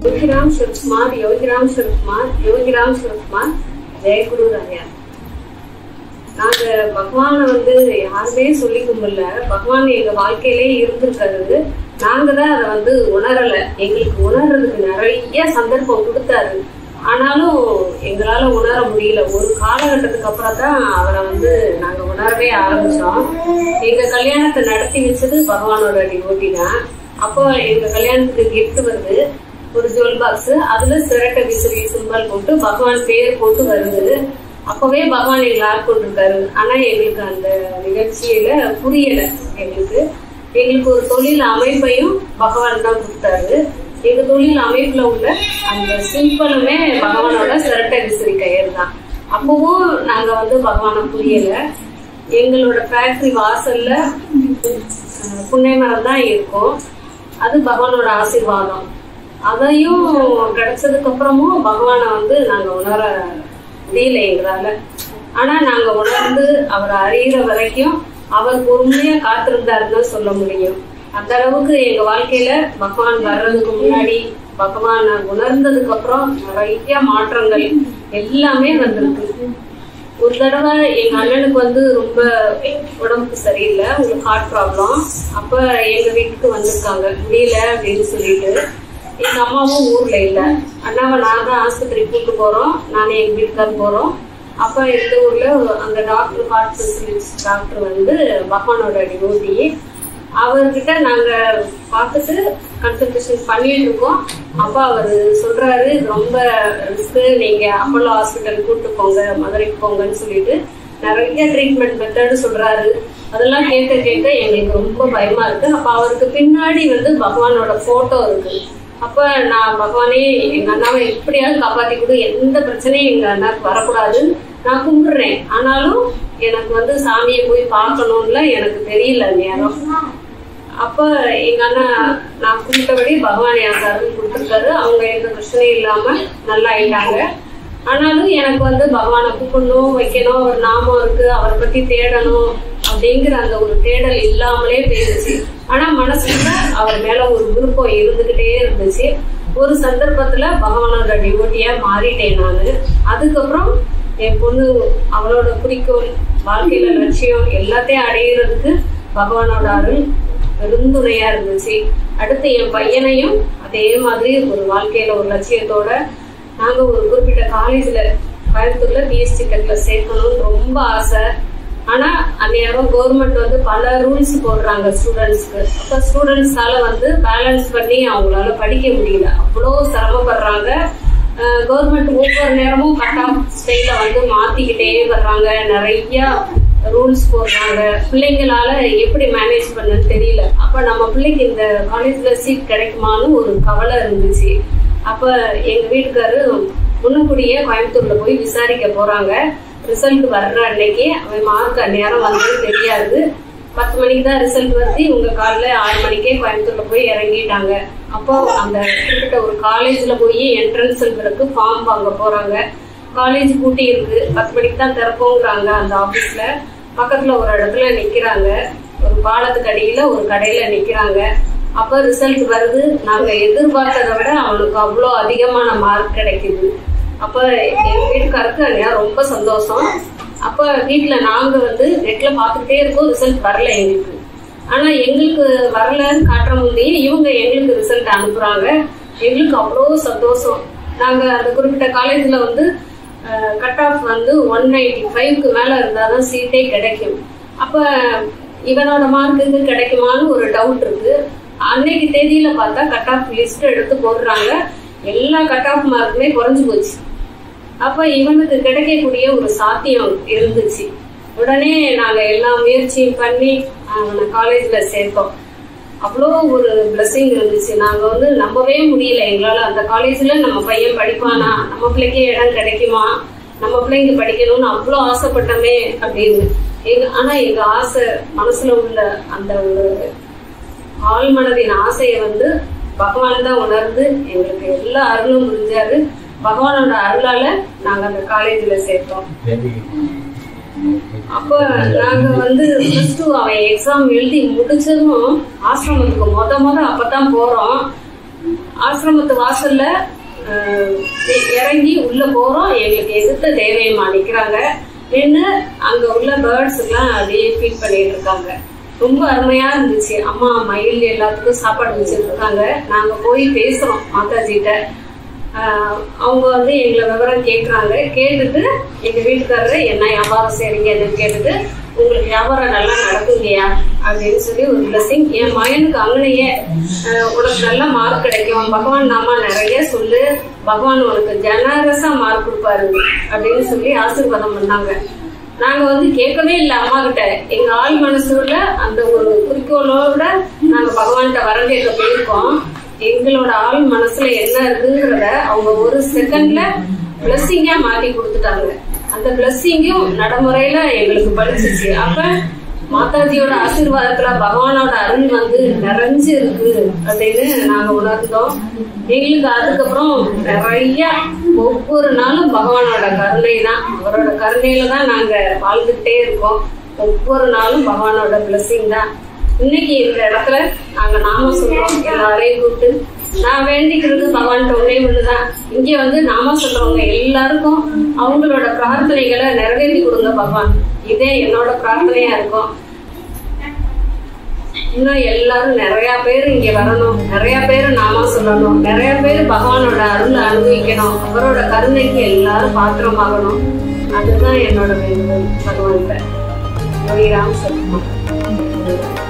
யோகிராம் சிவகுமார் யோகிராம் சிவகுமார் யோகிராம் சிவகுமார் ஜெயகுரு ராயா நாங்க பகவானை வந்து யாருமே சொல்லி கும்பிடல பகவான் எங்க வாழ்க்கையிலே இருந்திருக்காரு நாங்க தான் அதை வந்து உணரல எங்களுக்கு உணர்றதுக்கு நிறைய சந்தர்ப்பம் கொடுத்தாரு ஆனாலும் எங்களால உணர முடியல ஒரு காலகட்டத்துக்கு அப்புறம் தான் அவரை வந்து நாங்க உணரவே ஆரம்பிச்சோம் எங்க கல்யாணத்தை நடத்தி வச்சது பகவானோட டிவோட்டி தான் அப்போ எங்க கல்யாணத்துக்கு gift வருது ஒரு ஜுவல் பாக்ஸ் அதுல சிரட்டை விசிறி சிம்பல் போட்டு பகவான் பேர் போட்டு வருது அப்பவே பகவான் எங்களை ஆட்கொண்டிருக்காரு ஆனா எங்களுக்கு அந்த நிகழ்ச்சியில புரியல எங்களுக்கு எங்களுக்கு ஒரு தொழில் அமைப்பையும் பகவான் தான் கொடுத்தாரு எங்க தொழில் அமைப்புல உள்ள அந்த சிம்பிளுமே பகவானோட சிரட்டை விசிறி கயிறு தான் அப்பவும் நாங்க வந்து பகவானை புரியல எங்களோட ஃபேக்டரி வாசல்ல அஹ், புன்னை மரம் தான் இருக்கும் அது பகவானோட ஆசீர்வாதம் அதையும் கிடைச்சதுக்கு அப்புறமும் பகவானை வந்து நாங்க உணர முடியல எங்களால ஆனா நாங்க உணர்ந்து அவரை அறியிற வரைக்கும் அவர் பொறுமையா காத்திருந்தாருன்னு தான் சொல்ல முடியும் அந்த அளவுக்கு எங்க வாழ்க்கையில பகவான் வர்றதுக்கு முன்னாடி பகவானை உணர்ந்ததுக்கு அப்புறம் நிறைய மாற்றங்கள் எல்லாமே வந்திருக்கு ஒரு தடவை எங்க அண்ணனுக்கு வந்து ரொம்ப உடம்புக்கு சரியில்லை உங்களுக்கு ஹார்ட் ப்ராப்ளம் அப்ப எங்க வீட்டுக்கு வந்திருக்காங்க முடியல அப்படின்னு சொல்லிட்டு எங்க அம்மாவும் ஊர்ல இல்ல அண்ணாவை நான் தான் ஆஸ்பத்திரி கூட்டு போறோம் நானே எங்க வீட்டுக்கார் போறோம் அப்ப இந்த ஊர்ல அந்த டாக்டர் ஹார்ட் ஸ்பெஷலிஸ்ட் டாக்டர் வந்து பகவானோட டிவோட்டி அவர்கிட்ட நாங்க பார்த்துட்டு கன்சல்டேஷன் பண்ணிட்டு இருக்கோம் அப்ப அவர் சொல்றாரு இது ரொம்ப ரிஸ்க் நீங்க அப்போலோ ஹாஸ்பிட்டல் கூட்டு போங்க மதுரைக்கு போங்கன்னு சொல்லிட்டு நிறைய ட்ரீட்மெண்ட் மெத்தடு சொல்றாரு அதெல்லாம் கேட்க கேட்க எங்களுக்கு ரொம்ப பயமா இருக்கு அப்ப அவருக்கு பின்னாடி வந்து பகவானோட போட்டோ இருக்கு அப்ப நான் பகவானே எங்க அண்ணாவை எப்படியாவது காப்பாத்தி கொடு எந்த பிரச்சனையும் எங்க அண்ணாக்கு வரக்கூடாதுன்னு நான் கும்பிடுறேன் ஆனாலும் எனக்கு வந்து சாமியை போய் பார்க்கணும்ல எனக்கு தெரியல நேரம் அப்ப எங்க அண்ணா நான் கும்பிட்டபடி பகவான் எனக்கு அருள் கொடுத்துருக்காரு அவங்க எந்த பிரச்சனையும் இல்லாம நல்லா ஆயிட்டாங்க ஆனாலும் எனக்கு வந்து பகவானை கூப்பிடணும் வைக்கணும் ஒரு நாமம் இருக்கு அவரை பத்தி தேடணும் அப்படிங்கிற அந்த ஒரு தேடல் இல்லாமலே போயிருச்சு ஆனா மனசுல அவர் மேல ஒரு விருப்பம் இருந்துகிட்டே இருந்துச்சு ஒரு சந்தர்ப்பத்துல பகவானோட டிவோட்டியா மாறிட்டேன் நானு அதுக்கப்புறம் என் பொண்ணு அவளோட குறிக்கோள் வாழ்க்கையில லட்சியம் எல்லாத்தையும் அடையிறதுக்கு பகவானோட அருள் பெருந்துணையா இருந்துச்சு அடுத்து என் பையனையும் அதே மாதிரி ஒரு வாழ்க்கையில ஒரு லட்சியத்தோட நாங்க ஒரு குறிப்பிட்ட காலேஜ்ல கோயம்புத்தூர்ல பிஎஸ்சி டெக்ல சேர்க்கணும்னு ரொம்ப ஆசை ஆனா அந்நேரம் கவர்மெண்ட் வந்து பல ரூல்ஸ் போடுறாங்க ஸ்டூடெண்ட்ஸ்க்கு அப்ப ஸ்டூடெண்ட்ஸால வந்து பேலன்ஸ் பண்ணி அவங்களால படிக்க முடியல அவ்வளோ சிரமப்படுறாங்க கவர்மெண்ட் ஒவ்வொரு நேரமும் கட் ஆஃப் ஸ்டைல வந்து மாத்திக்கிட்டே வர்றாங்க நிறைய ரூல்ஸ் போடுறாங்க பிள்ளைங்களால எப்படி மேனேஜ் பண்ணன்னு தெரியல அப்ப நம்ம பிள்ளைக்கு இந்த காலேஜ்ல சீட் கிடைக்குமான்னு ஒரு கவலை இருந்துச்சு அப்ப எங்க வீட்டுக்காரு முன்னக்கூடியே கோயம்புத்தூர்ல போய் விசாரிக்க போறாங்க ரிசல்ட் வர்ற அன்னைக்கு அவன் மார்க் அந்நேரம் வந்து தெரியாது பத்து மணிக்கு தான் ரிசல்ட் வருது உங்க காலைல ஆறு மணிக்கே கோயம்புத்தூர்ல போய் இறங்கிட்டாங்க அப்போ அந்த குறிப்பிட்ட ஒரு காலேஜ்ல போய் என்ட்ரன்ஸ்ங்கிறதுக்கு ஃபார்ம் வாங்க போறாங்க காலேஜ் பூட்டி இருக்கு பத்து மணிக்கு தான் திறப்போங்கிறாங்க அந்த ஆபீஸ்ல பக்கத்துல ஒரு இடத்துல நிக்கிறாங்க ஒரு பாலத்துக்கு அடியில ஒரு கடையில நிக்கிறாங்க அப்ப ரிசல்ட் வருது நாங்க எதிர்பார்த்ததை விட அவனுக்கு அவ்வளோ அதிகமான மார்க் கிடைக்குது அப்ப எங்க வீட்டுக்காருக்கு அன்னையா ரொம்ப சந்தோஷம் அப்ப வீட்டுல நாங்க வந்து நெட்ல பாத்துக்கிட்டே இருக்கோம் ரிசல்ட் வரல எங்களுக்கு ஆனா எங்களுக்கு வரலன்னு காட்டுற முந்தையே இவங்க எங்களுக்கு ரிசல்ட் அனுப்புறாங்க எங்களுக்கு அவ்வளோ சந்தோஷம் நாங்க அந்த குறிப்பிட்ட காலேஜ்ல வந்து கட் ஆஃப் வந்து ஒன் நைன்டி ஃபைவ்க்கு மேல இருந்தாதான் சீட்டே கிடைக்கும் அப்ப இவனோட மார்க்குக்கு கிடைக்குமான்னு ஒரு டவுட் இருக்கு அன்னைக்கு தேதியில பார்த்தா கட் ஆஃப் லிஸ்ட் எடுத்து போடுறாங்க எல்லா கட் ஆஃப் மார்க்குமே குறைஞ்சு போச்சு அப்ப இவனுக்கு கிடைக்கக்கூடிய ஒரு சாத்தியம் இருந்துச்சு உடனே நாங்க எல்லா முயற்சியும் பண்ணி அவனை காலேஜ்ல சேர்த்தோம் அவ்வளோ ஒரு பிளஸிங் இருந்துச்சு நாங்க வந்து நம்பவே முடியல எங்களால அந்த காலேஜ்ல நம்ம பையன் படிப்பானா நம்ம பிள்ளைக்கு இடம் கிடைக்குமா நம்ம பிள்ளைங்க படிக்கணும்னு அவ்வளோ ஆசைப்பட்டோமே அப்படின்னு எங்க ஆனா எங்க ஆசை மனசுல உள்ள அந்த ஒரு ஆள் மனதின் ஆசையை வந்து பகவான் தான் உணர்ந்து எங்களுக்கு எல்லா அருளும் புரிஞ்சாரு பகவானோட அருளால நாங்க அந்த காலேஜ்ல சேர்த்தோம் அப்ப நாங்க வந்து பிளஸ் டூ அவன் எக்ஸாம் எழுதி முடிச்சதும் ஆசிரமத்துக்கு மொத மொத அப்பதான் போறோம் ஆசிரமத்து வாசல்ல அஹ், இ- இறங்கி உள்ள போறோம் எங்களுக்கு எதிர்த்து தேவையம்மா நிக்கிறாங்க நின்று அங்க உள்ள பேர்ட்ஸ் எல்லாம் அப்படியே ஃபீட் பண்ணிட்டு இருக்காங்க ரொம்ப அருமையா இருந்துச்சு அம்மா மயில் எல்லாத்துக்கும் சாப்பாடு வச்சுட்டு இருக்காங்க நாங்க போய் பேசுறோம் மாதாஜிட்ட ஆஹ் அவங்க வந்து எங்களை விவரம் கேட்குறாங்க கேட்டுட்டு எங்க வீட்டுக்காரரு என்ன வியாபாரம் செய்றீங்கன்னு கேட்டுட்டு உங்களுக்கு வியாபாரம் நல்லா நடக்குங்கய்யா அப்படின்னு சொல்லி ஒரு பிளஸிங் என் மகனுக்கு அங்கனையே ஆஹ் உனக்கு நல்ல மார்க் கிடைக்கும் பகவான் நாமா நிறைய சொல்லு பகவான் உனக்கு ஜெனரஸா மார்க் கொடுப்பாரு அப்படின்னு சொல்லி ஆசீர்வாதம் பண்ணாங்க நாங்க வந்து கேட்கவே இல்லை அம்மா கிட்ட எங்க ஆள் மனசுல அந்த ஒரு குறிக்கோளோட நாங்க பகவான்கிட்ட வரம் கேட்க போயிருக்கோம் எங்களோட ஆள் மனசுல என்ன இருக்குங்கிறத அவங்க ஒரு செகண்ட்ல பிளஸ்ஸிங்கா மாத்தி கொடுத்துட்டாங்க அந்த பிளஸ்ஸிங்கும் நடைமுறையில எங்களுக்கு பழிச்சிச்சு அப்ப மாதாஜியோட ஆசீர்வாதத்துல பகவானோட அருள் வந்து நிறைஞ்சு இருக்கு அப்படின்னு நாங்க உணர்ந்தோம் எங்களுக்கு அதுக்கப்புறம் நிறைய ஒவ்வொரு நாளும் பகவானோட கருணை தான் அவரோட கருணையில தான் நாங்க வாழ்ந்துகிட்டே இருக்கோம் ஒவ்வொரு நாளும் பகவானோட blessing தான் இன்னைக்கு இந்த இடத்துல நாங்க நாம சொல்றோம் எல்லாரையும் கூப்பிட்டு நான் வேண்டிக்கிறது பகவான்கிட்ட ஒரே ஒண்ணுதான் இங்க வந்து நாம சொல்றவங்க எல்லாருக்கும் அவங்களோட பிரார்த்தனைகளை நிறைவேற்றி கொடுங்க பகவான் இதே என்னோட பிரார்த்தனையா இருக்கும் இன்னும் எல்லாரும் நிறைய பேர் இங்க வரணும் நிறைய பேர் நாம சொல்லணும் நிறைய பேர் பகவானோட அருளை அனுபவிக்கணும் அவரோட கருணைக்கு எல்லாரும் பாத்திரமாகணும் அதுதான் என்னோட வேண்டுதல் பகவான்கிட்ட யோகிராம் சத்மா